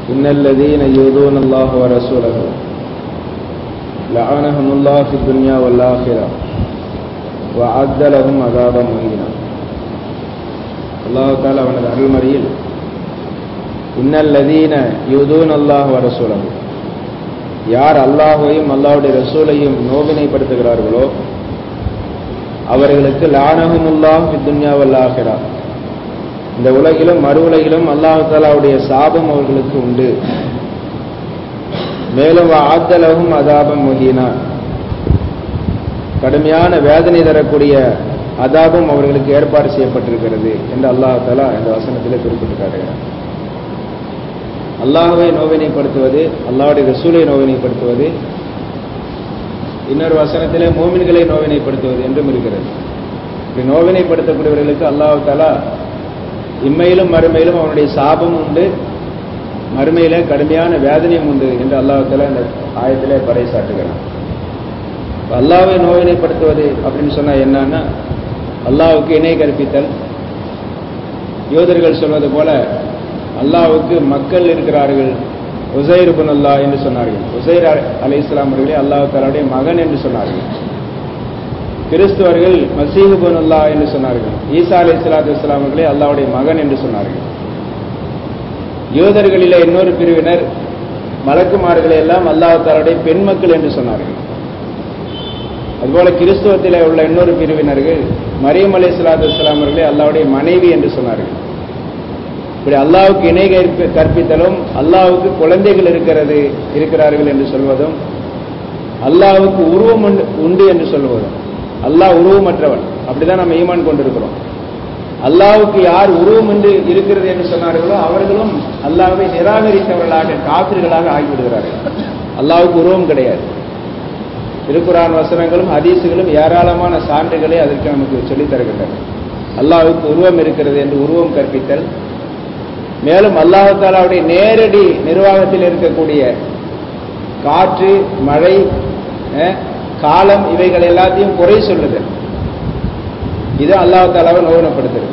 إن الذين يؤذون الله ورسوله لعنهم الله في الدنيا والآخرة وعد لهم عذابا مهينا அல்லாஹ் தாலா அவனது அருள்மறையில் இன்னல்லதீன யூதூன் அல்லாஹ் வரசூலம் யார் அல்லாஹையும் அல்லாஹுடைய ரசூலையும் நோவினைப்படுத்துகிறார்களோ அவர்களுக்கு லானகமுல்லாஹ் துன்யாவல் ஆகிறா இந்த உலகிலும் மறு உலகிலும் அல்லாஹு தாலாவுடைய சாபம் அவர்களுக்கு உண்டு மேலும் ஆத்தலகும் அதாபம் முகினா கடுமையான வேதனை தரக்கூடிய அதாபம் அவர்களுக்கு ஏற்பாடு செய்யப்பட்டிருக்கிறது என்று அல்லாஹ் தாலா இந்த வசனத்திலே குறிப்பிட்டு காட்டுகிறார் அல்லாஹுவை நோவினைப்படுத்துவது அல்லாஹுடைய ரசூலை நோவினைப்படுத்துவது இன்னொரு வசனத்திலே மோமின்களை நோவினைப்படுத்துவது என்றும் இருக்கிறது இப்படி நோவினைப்படுத்தக்கூடியவர்களுக்கு அல்லாஹு தாலா இம்மையிலும் மறுமையிலும் அவனுடைய சாபம் உண்டு மறுமையில கடுமையான வேதனையும் உண்டு என்று அல்லாஹால இந்த ஆயத்திலே பறைசாட்டுகிறான் அல்லாவை நோவினைப்படுத்துவது அப்படின்னு சொன்னா என்னன்னா அல்லாவுக்கு இணை கற்பித்தல் யோதர்கள் சொல்வது போல அல்லாவுக்கு மக்கள் இருக்கிறார்கள் உசைர் புன் அல்லா என்று சொன்னார்கள் உசைர் அலி இஸ்லாம் அவர்களே அல்லாஹ் தாலாவுடைய மகன் என்று சொன்னார்கள் கிறிஸ்துவர்கள் மசீஹு புன் அல்லா என்று சொன்னார்கள் ஈசா அலி இஸ்லாத்து இஸ்லாம் அவர்களே அல்லாவுடைய மகன் என்று சொன்னார்கள் யூதர்களிலே இன்னொரு பிரிவினர் மலக்குமார்களை எல்லாம் அல்லாஹ் தாலாவுடைய பெண் மக்கள் என்று சொன்னார்கள் அதுபோல கிறிஸ்துவத்தில் உள்ள இன்னொரு பிரிவினர்கள் மரியம் அலி இஸ்லாத்து இஸ்லாம் அவர்களே அல்லாவுடைய மனைவி என்று சொன்னார்கள் இப்படி அல்லாவுக்கு இணை கற்பித்தலும் அல்லாவுக்கு குழந்தைகள் இருக்கிறது இருக்கிறார்கள் என்று சொல்வதும் அல்லாவுக்கு உருவம் உண்டு என்று சொல்வதும் அல்லாஹ் உருவமற்றவன் அப்படிதான் நம்ம ஈமான் கொண்டிருக்கிறோம் அல்லாவுக்கு யார் உருவம் என்று இருக்கிறது என்று சொன்னார்களோ அவர்களும் அல்லாவை நிராகரித்தவர்களாக காப்பிர்களாக ஆகிவிடுகிறார்கள் அல்லாவுக்கு உருவம் கிடையாது திருக்குறான் வசனங்களும் ஹதீசுகளும் ஏராளமான சான்றுகளை அதற்கு நமக்கு சொல்லித் தருகின்றன அல்லாவுக்கு உருவம் இருக்கிறது என்று உருவம் கற்பித்தல் மேலும் அல்லாஹு தாலாவுடைய நேரடி நிர்வாகத்தில் இருக்கக்கூடிய காற்று மழை காலம் இவைகள் எல்லாத்தையும் குறை சொல்லுதல் இது அல்லாஹு தாலாவை நோவனப்படுத்துறது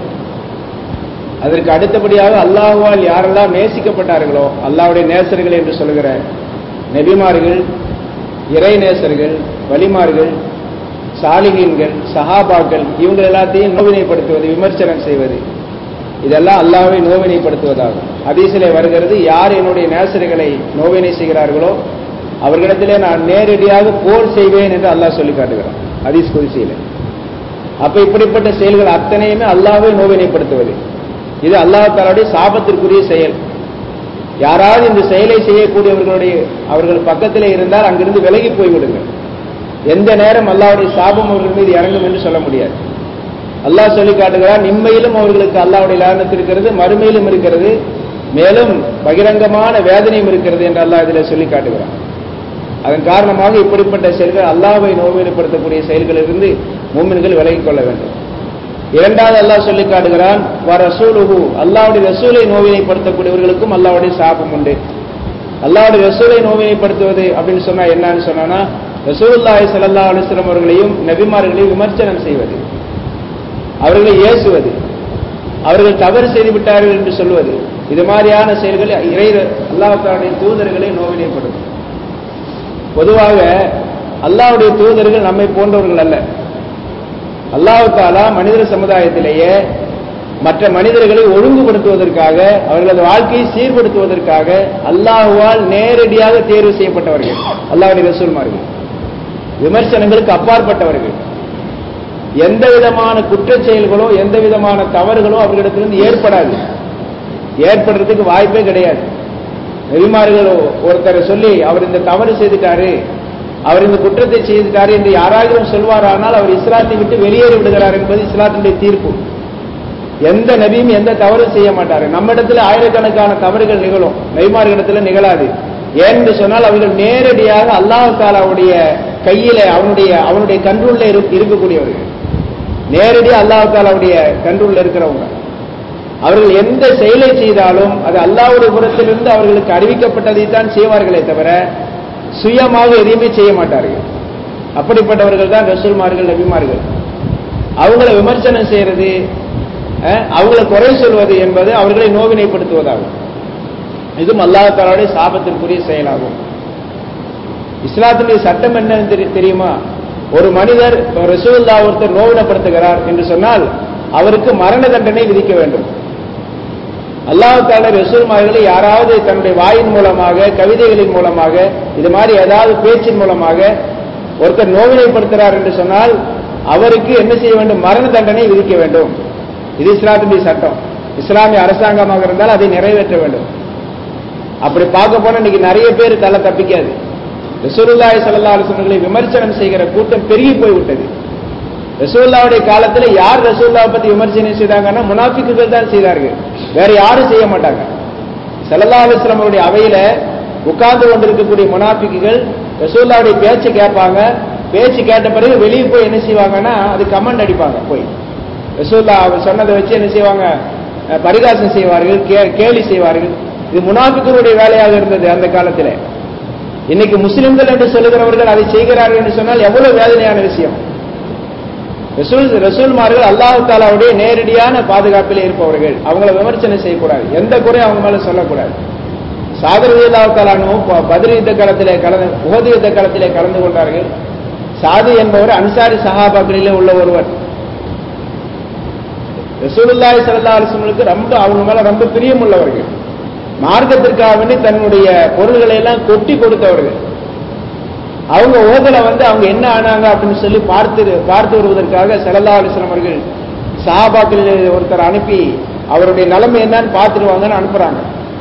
அதற்கு அடுத்தபடியாக அல்லாஹுவால் யாரெல்லாம் நேசிக்கப்பட்டார்களோ அல்லாவுடைய நேசர்கள் என்று சொல்கிற நெபிமார்கள் இறை நேசர்கள் வலிமார்கள் சாலிகீன்கள் சஹாபாக்கள் இவங்க எல்லாத்தையும் நோவினைப்படுத்துவது விமர்சனம் செய்வது இதெல்லாம் அல்லாவை நோவினைப்படுத்துவதாகும் ஹதீசிலே வருகிறது யார் என்னுடைய நேசர்களை நோவினை செய்கிறார்களோ அவர்களிடத்திலே நான் நேரடியாக போர் செய்வேன் என்று அல்லாஹ் சொல்லி காட்டுகிறான் ஹதீஸ் குறிசியில அப்ப இப்படிப்பட்ட செயல்கள் அத்தனையுமே அல்லாவை நோவினைப்படுத்துவது இது அல்லாஹ் தாலுடைய சாபத்திற்குரிய செயல் யாராவது இந்த செயலை செய்யக்கூடியவர்களுடைய அவர்கள் பக்கத்திலே இருந்தால் அங்கிருந்து விலகி போய்விடுங்கள் எந்த நேரம் அல்லாவுடைய சாபம் அவர்கள் மீது இறங்கும் என்று சொல்ல முடியாது அல்லாஹ் சொல்லி காட்டுகிறார் இம்மையிலும் அவர்களுக்கு அல்லாவுடைய லானத்து இருக்கிறது மறுமையிலும் இருக்கிறது மேலும் பகிரங்கமான வேதனையும் இருக்கிறது என்று அல்லாஹ் இதில் சொல்லி காட்டுகிறார் அதன் காரணமாக இப்படிப்பட்ட செயல்கள் அல்லாவை நோவினைப்படுத்தக்கூடிய செயல்களிலிருந்து மூமின்கள் விலகிக் கொள்ள வேண்டும் இரண்டாவது அல்லாஹ் சொல்லி காட்டுகிறான் வ ரசூலுஹு அல்லாவுடைய ரசூலை நோவினைப்படுத்தக்கூடியவர்களுக்கும் அல்லாவுடைய சாபம் உண்டு அல்லாவுடைய ரசூலை நோவினைப்படுத்துவது அப்படின்னு சொன்னா என்னன்னு சொன்னா ரசூல்லாய் சல்லா அலுவலம் அவர்களையும் நபிமார்களையும் விமர்சனம் செய்வது அவர்களை ஏசுவது அவர்கள் தவறு செய்து விட்டார்கள் என்று சொல்வது இது மாதிரியான செயல்கள் இறை அல்லாஹாவுடைய தூதர்களை நோவினைப்படும் பொதுவாக அல்லாவுடைய தூதர்கள் நம்மை போன்றவர்கள் அல்ல அல்லாஹு தாலா மனிதர் சமுதாயத்திலேயே மற்ற மனிதர்களை ஒழுங்குபடுத்துவதற்காக அவர்களது வாழ்க்கையை சீர்படுத்துவதற்காக அல்லாஹுவால் நேரடியாக தேர்வு செய்யப்பட்டவர்கள் அல்லாவுடைய ரசூல்மார்கள் விமர்சனங்களுக்கு அப்பாற்பட்டவர்கள் எந்த விதமான குற்றச் செயல்களோ எந்த விதமான தவறுகளோ அவர்களிடத்திலிருந்து ஏற்படாது ஏற்படுறதுக்கு வாய்ப்பே கிடையாது நெறிமார்கள் ஒருத்தரை சொல்லி அவர் இந்த தவறு செய்துட்டாரு அவர் இந்த குற்றத்தை செய்துட்டாரு என்று யாராவது சொல்வாரானால் அவர் இஸ்லாத்தை விட்டு வெளியேறி விடுகிறார் என்பது இஸ்லாத்தினுடைய தீர்ப்பு எந்த நபியும் எந்த தவறும் செய்ய மாட்டாரு நம்ம இடத்துல ஆயிரக்கணக்கான தவறுகள் நிகழும் நெய்மார்களிடத்துல நிகழாது ஏன்னு சொன்னால் அவர்கள் நேரடியாக அல்லாஹ் தாலாவுடைய கையில அவனுடைய அவனுடைய கண்ட்ரோல்ல இருக்கக்கூடியவர்கள் நேரடியாக அல்லாஹ் தாலாவுடைய கண்ட்ரோல்ல இருக்கிறவங்க அவர்கள் எந்த செயலை செய்தாலும் அது அல்லாவுடைய புறத்திலிருந்து அவர்களுக்கு அறிவிக்கப்பட்டதை தான் செய்வார்களே தவிர சுயமாக எதையுமே செய்ய மாட்டார்கள் அப்படிப்பட்டவர்கள் தான் ரசூல்மார்கள் நபிமார்கள் அவங்கள விமர்சனம் செய்யறது அஹ், அவங்கள குறை சொல்வது என்பது அவர்களை நோவினைப்படுத்துவதாகும் இதுவும் அல்லாஹாலுடைய சாபத்திற்குரிய செயலாகும் இஸ்லாத்தினுடைய சட்டம் என்னன்னு தெரி- தெரியுமா ஒரு மனிதர் ரசூல்லா ஒருத்தர் நோவினப்படுத்துகிறார் என்று சொன்னால் அவருக்கு மரண தண்டனை விதிக்க வேண்டும் அல்லாஹ் தால ரசூல்மார்களை யாராவது தன்னுடைய வாயின் மூலமாக கவிதைகளின் மூலமாக இது மாதிரி ஏதாவது பேச்சின் மூலமாக ஒருத்தர் நோவினைப்படுத்துகிறார் என்று சொன்னால் அவருக்கு என்ன செய்ய வேண்டும் மரண தண்டனை விதிக்க வேண்டும் இது இஸ்லாத்தினுடைய சட்டம் இஸ்லாமிய அரசாங்கமாக இருந்தால் அதை நிறைவேற்ற வேண்டும் அப்படி பார்க்க போனா இன்னைக்கு நிறைய பேர் தலை தப்பிக்காது ரசூலுல்லாஹி ஸல்லல்லாஹு அலைஹி வஸல்லம் விமர்சனம் செய்கிற கூட்டம் பெருகி போய் விட்டது ரசூலுல்லாவுடைய காலத்துல யார் ரசூலுல்லாவை பத்தி விமர்சனம் செய்தாங்கன்னா முனாஃபிக்குகள் தான் செய்தார்கள் வேற யாரும் செய்ய மாட்டாங்க ஸல்லல்லாஹு அலைஹி வஸல்லம் அவருடைய அவையில உட்கார்ந்து கொண்டிருக்கக்கூடிய முனாஃபிக்குகள் ரசூலுல்லாவுடைய பேச்சை கேட்பாங்க பேச்சு கேட்ட பிறகு வெளியே போய் என்ன செய்வாங்கன்னா அது கமெண்ட் அடிப்பாங்க போய் ரசூல்லா அவர் சொன்னதை வச்சு என்ன செய்வாங்க அஹ், பரிகாசம் செய்வார்கள் கே- கேலி செய்வார்கள் இது முனாஃபிக்குடைய வேலையாக இருந்தது அந்த காலத்துல இன்னைக்கு முஸ்லிம்கள் என்று சொல்லுகிறவர்கள் அதை செய்கிறார்கள் என்று சொன்னால் எவ்வளவு வேதனையான விஷயம் ரசூல் ரசூல்மார்கள் அல்லாஹ் தாலாவுடைய நேரடியான பாதுகாப்பில் இருப்பவர்கள் அவங்கள விமர்சனம் செய்யக்கூடாது எந்த குறையும் அவங்க மேல சொல்லக்கூடாது சாகர் அல்லாஹ் தாலானும் பதில் யுத்த காலத்திலே கலந்து உகது யுத்த காலத்திலே கலந்து கொண்டார்கள் சாது என்பவர் அன்சாரி சஹாபாக்களிலே உள்ள ஒருவர் ரசூலுல்லாஹி ஸல்லல்லாஹு அலைஹி வஸல்லுக்கு ரொம்ப அவங்க மேல ரொம்ப பிரியமுள்ளவர்கள் மார்க்கத்திற்காக வேண்டி தன்னுடைய பொருள்களை எல்லாம் கொட்டி கொடுத்தவர்கள் அவங்க ஓதல வந்து அவங்க என்ன ஆனாங்க அப்படின்னு சொல்லி பார்த்து பார்த்து வருவதற்காக ஸல்லல்லாஹு அலைஹி வஸல்லம் அவர்கள் சஹாபாக்களில் ஒருத்தர் அனுப்பி அவருடைய நிலைமை என்னன்னு பார்த்துட்டு வாங்கன்னு அனுப்புறாங்க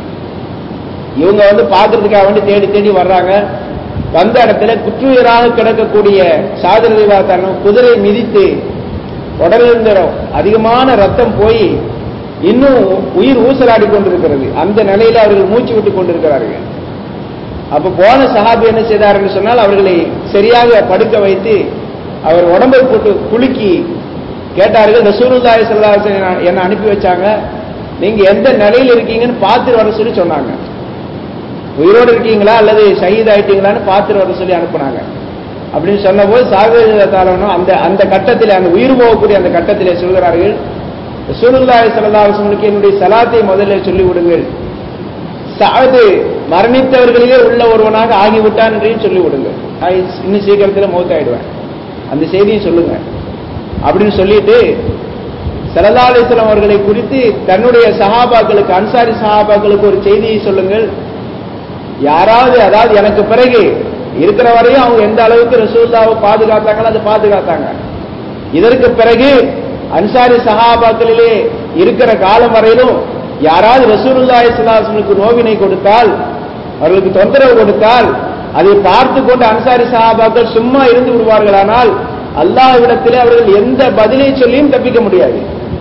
இவங்க வந்து பார்க்கறதுக்காக வேண்டி தேடி தேடி வர்றாங்க வந்த இடத்துல குற்றுயிராக கிடக்கக்கூடிய சாதனை குதிரை மிதித்து உடலிருந்த அதிகமான ரத்தம் போய் இன்னும் உயிர் ஊசலாடி கொண்டிருக்கிறது அந்த நிலையில அவர்கள் மூச்சு விட்டு கொண்டிருக்கிறார்கள் அப்ப போன சஹாபி என்ன செய்தார்கள் சொன்னால் அவர்களை சரியாக படுக்க வைத்து அவர் உடம்பை போட்டு குலுக்கி கேட்டார்கள் ரசூலுல்லாஹி ஸல்லல்லாஹு அலைஹி வஸல்லம் என்ன அனுப்பி வச்சாங்க நீங்க எந்த நிலையில் இருக்கீங்கன்னு பார்த்துட்டு வர சொல்லி சொன்னாங்க உயிரோடு இருக்கீங்களா அல்லது ஷஹீத் ஆயிட்டீங்களான்னு பார்த்துட்டு வர சொல்லி அனுப்புனாங்க அப்படின்னு சொன்னபோது சாகரத்தாளனும் அந்த அந்த கட்டத்தில் அந்த உயிர் போகக்கூடிய அந்த கட்டத்திலே சொல்கிறார்கள் ரசூலுல்லாஹி ஸல்லல்லாஹு அலைஹி வஸல்லம் என்னுடைய சலாத்தை முதல்ல சொல்லி விடுங்கள் சாது மரணித்தவர்களிலே உள்ள ஒருவனாக ஆகிவிட்டான் என்றையும் சொல்லி விடுங்க நான் இன்னும் சீக்கிரத்தில் மௌத்தாயிடுவேன் அந்த செய்தியும் சொல்லுங்க அப்படின்னு சொல்லிட்டு சல்லா அலிஸ்லாம் அவர்களை குறித்து தன்னுடைய சஹாபாக்களுக்கு அன்சாரி சஹாபாக்களுக்கு ஒரு செய்தியை சொல்லுங்கள் யாராவது அதாவது எனக்கு பிறகு இருக்கிற வரையும் அவங்க எந்த அளவுக்கு ரசூல்லாவை பாதுகாத்தாங்களோ அதை பாதுகாத்தாங்க இதற்கு பிறகு அன்சாரி சஹாபாக்களிலே இருக்கிற காலம் வரையிலும் யாராவது ரசூலுல்லாஹி ஸல்லல்லாஹு நோவினை கொடுத்தால் அவர்களுக்கு தொந்தரவு கொடுத்தால் அதை பார்த்து கொண்டு அன்சாரி சஹாபாக்கள் சும்மா இருந்து விடுவார்களானால் அல்லாஹ்விடத்திலே அவர்கள் எந்த பதிலை சொல்லியும் தப்பிக்க முடியாது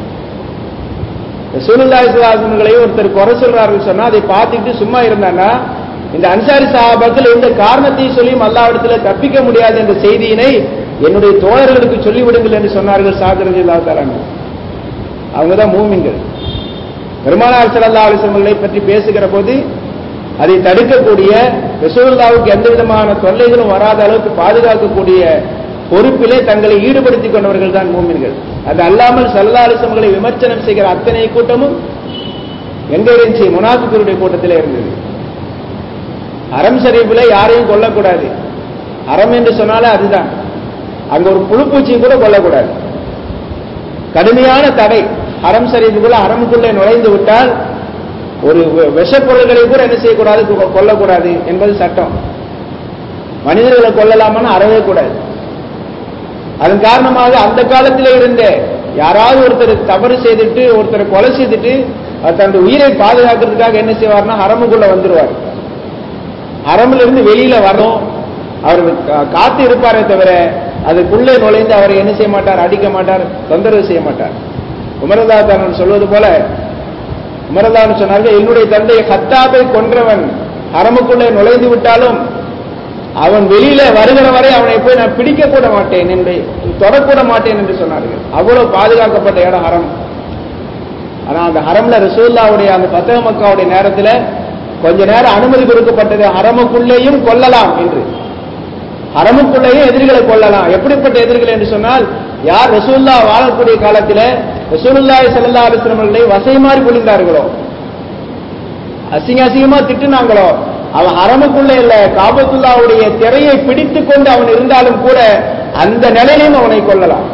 ரசூலுல்லாஹி ஸல்லல்லாஹு ஒருத்தர் குறை சொல்றாருன்னு சொன்னா அதை பார்த்துட்டு சும்மா இருந்தான்னா இந்த அன்சாரி சஹாபாக்கள் எந்த காரணத்தையும் சொல்லியும் அல்லாஹ்விடத்துல தப்பிக்க முடியாது என்ற செய்தியினை என்னுடைய தோழர்களுக்கு சொல்லிவிடுங்கள் என்று சொன்னார்கள் சாகரதி இல்லாதாராங்க அவங்க தான் மூமின்கள் பெருமானார் ஸல்லல்லாஹு அலைஹி வஸல்லம் பற்றி பேசுகிற போது அதை தடுக்கக்கூடிய ரசூலுல்லாவுக்கு எந்த விதமான தொல்லைகளும் வராத அளவுக்கு பாதுகாக்கக்கூடிய பொறுப்பிலே தங்களை ஈடுபடுத்திக் கொண்டவர்கள் தான் மூமின்கள் அது அல்லாமல் ஸல்லல்லாஹு அலைஹி வஸல்லம் விமர்சனம் செய்கிற அத்தனை கூட்டமும் எங்க இருந்துச்சு முனாஃபிக்குடைய கூட்டத்திலே இருந்தது அறம் ஷரீஃபில் யாரையும் கொல்லக்கூடாது அறம் என்று சொன்னாலே அதுதான் அங்க ஒரு புழுப்பூச்சியும் கூட கொல்லக்கூடாது கடுமையான தடை அறம் ஷரீஃபுக்குள்ள அறமுக்குள்ளே நுழைந்து விட்டால் ஒரு விஷப் பொருள்களை கூட என்ன செய்யக்கூடாது கொ- கொல்லக்கூடாது என்பது சட்டம் மனிதர்களை கொல்லலாமான்னு அறவே கூடாது அதன் காரணமாக அந்த காலத்திலே இருந்த யாராவது ஒருத்தர் தவறு செய்துட்டு ஒருத்தரை கொலை செய்துட்டு அது தன்னுடைய உயிரை பாதுகாக்கிறதுக்காக என்ன செய்வார்னா ஹரமுக்குள்ள வந்துருவார் ஹரம்ல இருந்து வெளியில வரணும் அவர் கா- காத்து இருப்பாரே தவிர அதுக்குள்ளே நுழைந்து அவரை என்ன செய்ய மாட்டார் அடிக்க மாட்டார் தொந்தரவு செய்ய மாட்டார் உமரதா தான் சொல்வது போல உமரதான் சொன்னார்கள் என்னுடைய தந்தை ஹத்தாபை கொன்றவன் ஹரமுக்குள்ளே நுழைந்து விட்டாலும் அவன் வெளியில வருகிற வரை அவனை போய் நான் பிடிக்க கூட மாட்டேன் என்று தொடக்கூட மாட்டேன் என்று சொன்னார்கள் அவ்வளவு பாதுகாக்கப்பட்ட இடம் ஹரம் ஆனா அந்த ஹரம்ல ரசூல்லாவுடைய அந்த பத்தக மக்காவுடைய நேரத்துல கொஞ்ச நேரம் அனுமதி கொடுக்கப்பட்டது ஹரமுக்குள்ளேயும் கொல்லலாம் என்று ஹரமுக்குள்ளேயும் எதிரிகளை கொல்லலாம் எப்படிப்பட்ட எதிரிகள் என்று சொன்னால் யார் ரசூல்லா வாழக்கூடிய காலத்தில் ரசூலுல்லாஹி ஸல்லல்லாஹு அலைஹி வஸல்லம் அவர்களை வசைமாறி பொழிந்தார்களோ அசிங்க அசிங்கமா திட்டுனாங்களோ அவன் அரமுக்குள்ள இல்ல காபத்துல்லாவுடைய திரையை பிடித்துக் கொண்டு அவன் இருந்தாலும் கூட அந்த நிலையிலும் அவனை கொல்லலாம்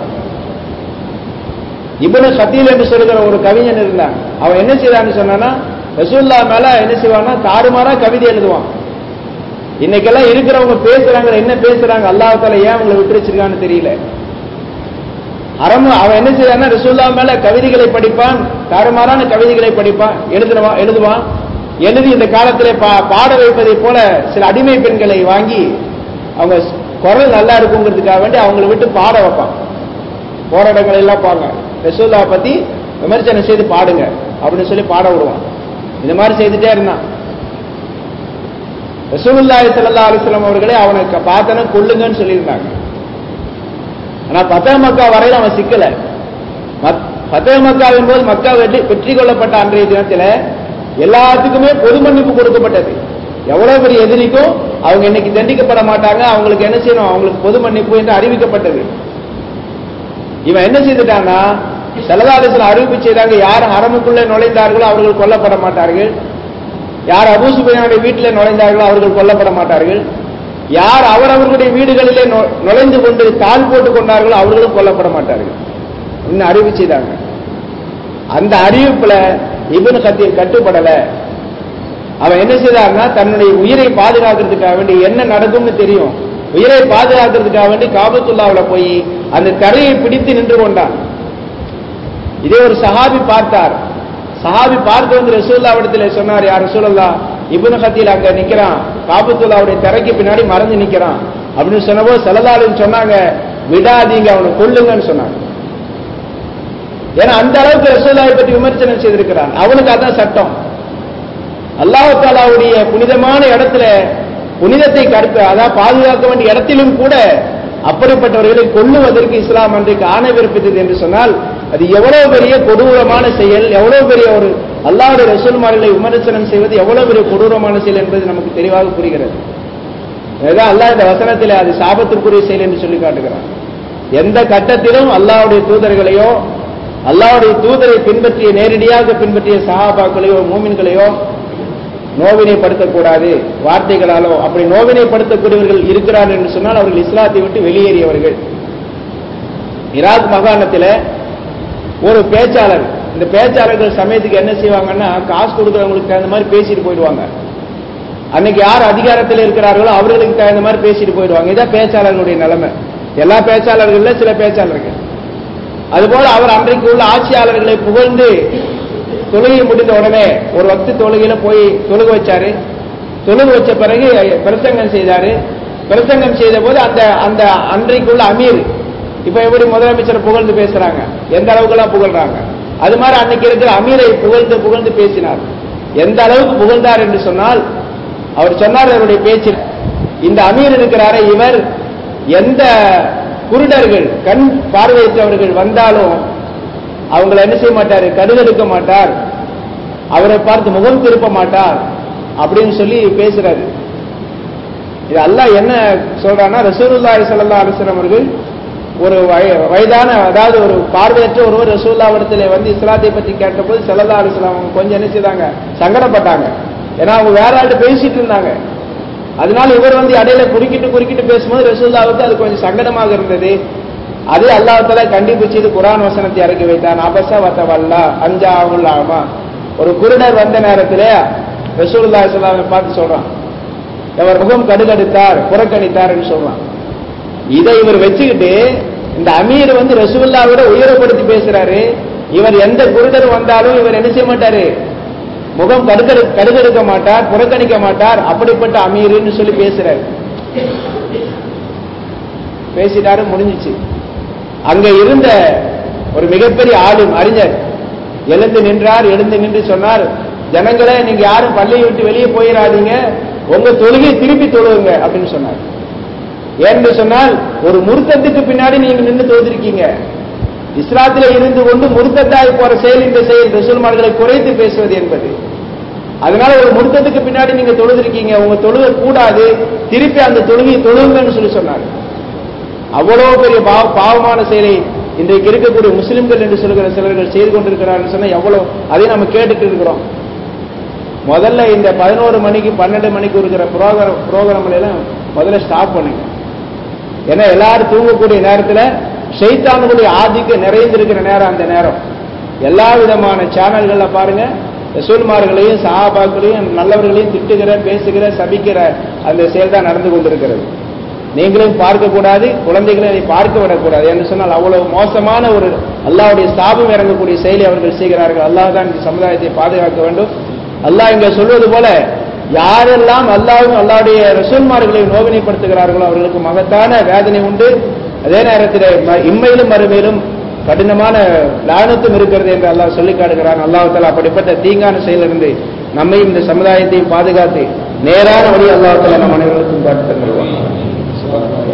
இப்னு கத்தீல் என்று சொல்லுகிற ஒரு கவிஞன் இருந்தான் அவன் என்ன செய்தான்னு சொன்னான்னா ரசூல்லா மேல என்ன செய்வான்னா தாறுமாறா கவிதை எழுதுவான் இன்னைக்கெல்லாம் இருக்கிறவங்க பேசுறாங்க என்ன பேசுறாங்க அல்லாஹால ஏன் அவங்களை விட்டு வச்சிருக்கான்னு தெரியல அறம் அவன் என்ன செய்வான்னா ரசூல்லா மேல கவிதைகளை படிப்பான் தாறுமாறான கவிதைகளை படிப்பான் எழுதுவான் எழுதுவான் எழுதி இந்த காலத்திலே பா- பாட வைப்பதை போல சில அடிமை பெண்களை வாங்கி அவங்க குரல் நல்லா இருக்குங்கிறதுக்காக வேண்டி அவங்களை விட்டு பாட வைப்பான் போற இடங்கள் எல்லாம் பாங்க ரசூல்லா பத்தி விமர்சனம் செய்து பாடுங்க அப்படின்னு சொல்லி பாட விடுவான் இந்த மாதிரி செய்துட்டே இருந்தான் ரசூலுல்லாஹி ஸல்லல்லாஹு அலைஹி வஸல்லம் அவர்களே அவனை க- பார்த்தன கொல்லுங்கன்னு சொல்லியிருந்தாங்க ஆனா பத்தே மக்கா வரையில அவன் சிக்கல மத்- பத்தே மக்காவின் போது மக்கா வெற்றி வெற்றி கொள்ளப்பட்ட அன்றைய தினத்துல எல்லாத்துக்குமே பொது மன்னிப்பு கொடுக்கப்பட்டது எவ்வளவு பெரிய எதிரிக்கும் அவங்க இன்னைக்கு தண்டிக்கப்பட மாட்டாங்க அவங்களுக்கு என்ன செய்யணும் அவங்களுக்கு பொது மன்னிப்பு என்று அறிவிக்கப்பட்டது இவன் என்ன செய்துட்டான்னா செலதாலத்தில் அறிவிப்பு செய்தாங்க யார் ஹரமுக்குள்ளே நுழைந்தார்களோ அவர்கள் கொல்லப்பட மாட்டார்கள் யார் அபூ சுபையானுடைய வீட்டில் நுழைந்தார்களோ அவர்கள் கொல்லப்பட மாட்டார்கள் யார் அவரவர்களுடைய வீடுகளிலே நு- நுழைந்து கொண்டு தாழ் போட்டுக் கொண்டார்களோ அவர்களும் கொல்லப்பட மாட்டார்கள் இன்னும் அறிவு செய்தாங்க அந்த அறிவிப்புல இப்னு கத்தீர் கட்டுப்படல அவன் என்ன செய்தார்னா தன்னுடைய உயிரை பாதுகாக்கிறதுக்காக வேண்டி என்ன நடக்கும்னு தெரியும் உயிரை பாதுகாக்கிறதுக்காக வேண்டி காபத்துல்லாவுல போய் அந்த தரையை பிடித்து நின்று கொண்டான் இதே ஒரு சஹாபி பார்த்தார் சஹாபி பார்த்து வந்து ரசூல்லாவிடத்தில் சொன்னார் யார் ரசூலல்லா இப்னு கத்தீல் அங்க நிக்கிறான் காபத்துல்லாவுடைய திரைக்கு பின்னாடி மறைஞ்சு நிக்கிறான் அப்படின்னு சொன்னபோது செலதாளின்னு சொன்னாங்க விடாதீங்க அவனை கொல்லுங்கன்னு சொன்னாங்க ஏன்னா அந்த அளவுக்கு ரசூல்லாவை பற்றி விமர்சனம் செய்திருக்கிறான் அவனுக்கு அதான் சட்டம் அல்லாஹ் தாலாவுடைய புனிதமான இடத்துல புனிதத்தை கருத்து அதாவது பாதுகாக்க வேண்டிய இடத்திலும் கூட அப்படிப்பட்டவர்களை கொல்லுவதற்கு இஸ்லாம் அன்றைக்கு ஆணை பிறப்பித்தது என்று சொன்னால் அது எவ்வளவு பெரிய கொடூரமான செயல் எவ்வளவு பெரிய ஒரு அல்லாஹ்வுடைய ரசூல்மார்களை விமர்சனம் செய்வது எவ்வளவு பெரிய கொடூரமான செயல் என்பது நமக்கு தெளிவாக புரிகிறது இதுதான் அல்லாஹ் இந்த வசனத்தில் அது சாபத்திற்குரிய செயல் என்று சொல்லி காட்டுகிறான் எந்த கட்டத்திலும் அல்லாஹ்வுடைய தூதர்களையோ அல்லாஹ்வுடைய தூதரை பின்பற்றிய நேரடியாக பின்பற்றிய சஹாபாக்களையோ மூமின்களையோ நோவினைப்படுத்தக்கூடாது வார்த்தைகளாலோ அப்படி நோவினைப்படுத்தக்கூடியவர்கள் இருக்கிறார்கள் என்று சொன்னால் அவர்கள் இஸ்லாத்தை விட்டு வெளியேறியவர்கள் இராக் மாகாணத்தில் ஒரு பேச்சாளர் இந்த பேச்சாளர்கள் சமயத்துக்கு என்ன செய்வாங்கன்னா காசு கொடுக்குறவங்களுக்கு தகுந்த மாதிரி பேசிட்டு போயிடுவாங்க அன்னைக்கு யார் அதிகாரத்தில் இருக்கிறார்களோ அவர்களுக்கு தகுந்த மாதிரி பேசிட்டு போயிடுவாங்க இதான் பேச்சாளர்களுடைய நிலைமை எல்லா பேச்சாளர்கள்ல சில பேச்சாளர்கள் அதுபோல அவர் அன்றைக்கு உள்ள ஆட்சியாளர்களை புகழ்ந்து தொழுகை முடிந்த உடனே ஒரு வக்து தொழுகையில போய் தொழுக வச்சாரு தொழுக வச்ச பிறகு பிரசங்கம் செய்தாரு பிரசங்கம் செய்த போது அந்த அந்த அன்றைக்குள்ள அமீர் இப்ப எப்படி முதலமைச்சர் புகழ்ந்து பேசுறாங்க எந்த அளவுக்குலாம் புகழ்றாங்க அது மாதிரி அன்னைக்கு இருக்கிற அமீரை புகழ்ந்து புகழ்ந்து பேசினார் எந்த அளவுக்கு புகழ்ந்தார் என்று சொன்னால் அவர் சொன்னார் அவருடைய பேச்சில் இந்த அமீர் இருக்கிறாரே இவர் எந்த குருடர்கள் கண் பார்வையற்றவர்கள் வந்தாலும் அவங்களை என்ன செய்ய மாட்டார் கடுகெடுக்க மாட்டார் அவரை பார்த்து முகம் திருப்ப மாட்டார் அப்படின்னு சொல்லி பேசுறாரு இது அல்லாஹ் என்ன சொல்றான்னா ரசூலுல்லாஹி ஸல்லல்லாஹு அலைஹி வஸல்லம் அவர்கள் ஒரு வய- வயதான அதாவது ஒரு பார்வையற்ற ஒருவர் ரசூல்லாவிடத்தில் வந்து இஸ்லாத்தை பற்றி கேட்டபோது ஸல்லல்லாஹு அலைஹி வஸல்லம் அவங்க கொஞ்சம் என்ன செய்தாங்க சங்கடப்பட்டாங்க ஏன்னா அவங்க வேற ஆள்கிட்ட பேசிட்டு இருந்தாங்க அதனால இவர் வந்து இடையில குறுக்கிட்டு குறுக்கிட்டு பேசும்போது ரசூல்லாவுக்கு அது கொஞ்சம் சங்கடமாக இருந்தது அது அல்லாஹால கண்டிப்பு செய்து குரான் வசனத்தை இறக்கி வைத்தான் அபச வத்தவல்லா அஞ்சா ஆமா ஒரு குருடர் வந்த நேரத்துல ரசூலுல்லாஹி ஸல்லல்லாஹு அலைஹி வஸல்லம் பார்த்து சொல்றான் அவர் முகம் கடுகடுத்தார் புறக்கணித்தார்னு சொல்றான் இதை இவர் வச்சுக்கிட்டு இந்த அமீர் வந்து ரசூலுல்லாவோட உயரப்படுத்தி பேசுறாரு இவர் எந்த குருடர் வந்தாலும் இவர் என்ன செய்ய மாட்டாரு முகம் கடுகடு கடுகெடுக்க மாட்டார் புறக்கணிக்க மாட்டார் அப்படிப்பட்ட அமீர்னு சொல்லி பேசுறாரு பேசிட்டாரு முடிஞ்சிச்சு அங்க இருந்த ஒரு மிகப்பெரிய ஆளும் அறிஞர் எழுந்து நின்றார் எழுந்து நின்று சொன்னார் ஜனங்களே நீங்க யாரும் பள்ளியை விட்டு வெளியே போயிடாதீங்க உங்க தொழுகை திருப்பி தொழுவுங்க அப்படின்னு சொன்னார் ஏன்னு சொன்னால் ஒரு முருத்தத்துக்கு பின்னாடி நீங்க நின்று தொழுதிருக்கீங்க இஸ்லாத்திலே இருந்து கொண்டு முருத்தத்தாய் போற செயல் இந்த செயல் ரசூல்மார்களை குறைத்து பேசுவது என்பது அதனால ஒரு முருத்தத்துக்கு பின்னாடி நீங்க தொழுதிருக்கீங்க உங்க தொழுகை கூடாது திருப்பி அந்த தொழுகையை தொழுங்கன்னு சொல்லி சொன்னார் அவ்வளவு பெரிய பாவ பாவமான செயலை இன்றைக்கு இருக்கக்கூடிய முஸ்லிம்கள் என்று சொல்கிற சிலர்கள் செய்து கொண்டிருக்கிறார்கள் சொன்னா எவ்வளவு அதை நம்ம கேட்டுட்டு இருக்கிறோம் முதல்ல இந்த பதினோரு மணிக்கு பன்னெண்டு மணிக்கு இருக்கிற ப்ரோக்ராம் ப்ரோக்ராம்ல எல்லாம் முதல்ல ஸ்டாப் பண்ணுங்க ஏன்னா எல்லாரும் தூங்கக்கூடிய நேரத்துல ஷைத்தானுடைய ஆதிக்கம் நிறைந்திருக்கிற நேரம் அந்த நேரம் எல்லா விதமான சேனல்கள்ல பாருங்க ரசூல்மார்களையும் சஹாபாக்களையும் நல்லவர்களையும் திட்டுகிற பேசுகிற சபிக்கிற அந்த செயல் தான் நடந்து கொண்டிருக்கிறது நீங்களும் பார்க்கக்கூடாது குழந்தைகளை அதை பார்க்க விடக்கூடாது என்று சொன்னால் அவ்வளவு மோசமான ஒரு அல்லாவுடைய சாபம் இறங்கக்கூடிய செயலை அவர்கள் செய்கிறார்கள் அல்லாஹ் தான் இந்த சமுதாயத்தை பாதுகாக்க வேண்டும் அல்லாஹ் இங்க சொல்வது போல யாரெல்லாம் அல்லாவும் அல்லாவுடைய ரசூல்மார்களை நோவினைப்படுத்துகிறார்களோ அவர்களுக்கு மகத்தான வேதனை உண்டு அதே நேரத்தில் ம- இம்மையிலும் மறுமையிலும் கடினமான லானத்தும் இருக்கிறது என்று அல்லாஹ் சொல்லி காட்டுகிறான் அல்லாஹால அப்படிப்பட்ட தீங்கான செயலிருந்து நம்மையும் இந்த சமுதாயத்தையும் பாதுகாத்து நேரான வழி அல்லாஹால நம் அனைவருக்கும் காட்டு தருவான்